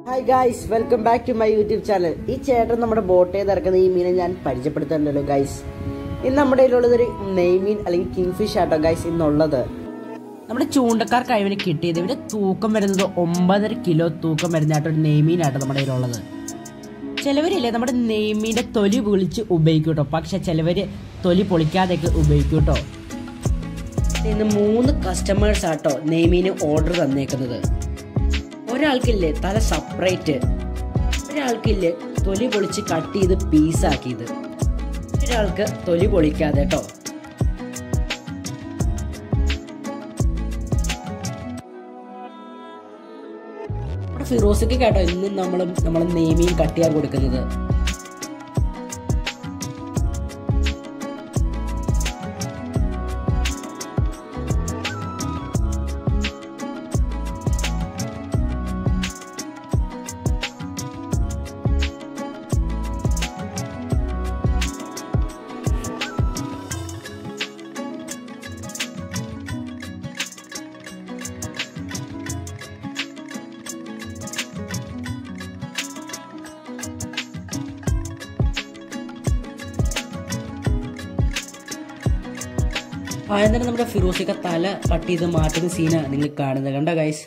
hi guys welcome back to my YouTube channel ഈ ചേട്ടൻ നമ്മുടെ ബോട്ടേ ഇറക്കുന്ന ഈ മീനെ ഞാൻ പരിചയപ്പെടുത്തണ്ടല്ലോ ഗൈസ് ഇന്ന് നമ്മുടെ കയ്യിലുള്ളത് ഒരു നെയ്മീൻ അല്ലെങ്കിൽ കിങ് ഫിഷ് ആട്ടോ ഗൈസ് ഇന്നുള്ളത് നമ്മുടെ ചൂണ്ടക്കാർക്ക് കഴിവിന് കിട്ടിയത് ഇവര് തൂക്കം വരുന്നത് ഒമ്പതര കിലോ തൂക്കം വരുന്നതായിട്ട് ഒരു നെയ്മീൻ ആട്ടോ നമ്മുടെ കയ്യിലുള്ളത് ചിലവരില്ലേ നമ്മുടെ നെയ്മീൻ്റെ തൊലി പൊളിച്ച് ഉപയോഗിക്കും കേട്ടോ പക്ഷെ ചിലവര് തൊലി പൊളിക്കാതെയൊക്കെ ഉപയോഗിക്കും കേട്ടോ ഇന്ന് മൂന്ന് കസ്റ്റമേഴ്സ് ആട്ടോ നെയ്മീന് ഓർഡർ തന്നേക്കുന്നത് ഒരാൾക്കില്ലേ തല സെപ്പറേറ്റ് ഒരാൾക്കില്ലേ തൊലി പൊളിച്ച് കട്ട് ചെയ്ത് പീസാക്കിയത് ഒരാൾക്ക് തൊലി പൊളിക്കാതെ കേട്ടോ നമ്മുടെ ഫിറോസിക്ക് കേട്ടോ ഇന്നും നമ്മൾ നമ്മൾ നെയ്മീൻ കട്ട് ചെയ്യാൻ കൊടുക്കുന്നത് ആദ്യം തന്നെ നമ്മുടെ ഫിറോസിക്ക തല കട്ട് ചെയ്ത് മാറ്റുന്ന സീനാണ് നിങ്ങൾ കാണുന്നത് കണ്ട ഗൈസ്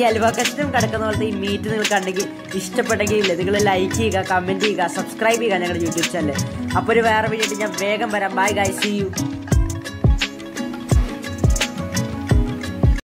അലുവ കഷ്ണം കിടക്കുന്ന പോലത്തെ ഈ മീറ്റ് നിങ്ങൾ കണ്ടെങ്കിൽ ഇഷ്ടപ്പെട്ടെങ്കിൽ നിങ്ങൾ ലൈക്ക് ചെയ്യുക കമന്റ് ചെയ്യുക സബ്സ്ക്രൈബ് ചെയ്യുക ഞങ്ങളുടെ യൂട്യൂബ് ചാനൽ അപ്പോൾ ഒരു വേറെ വീഡിയോ ഞാൻ വേഗം വരാം ബൈ ഗൈ സി യു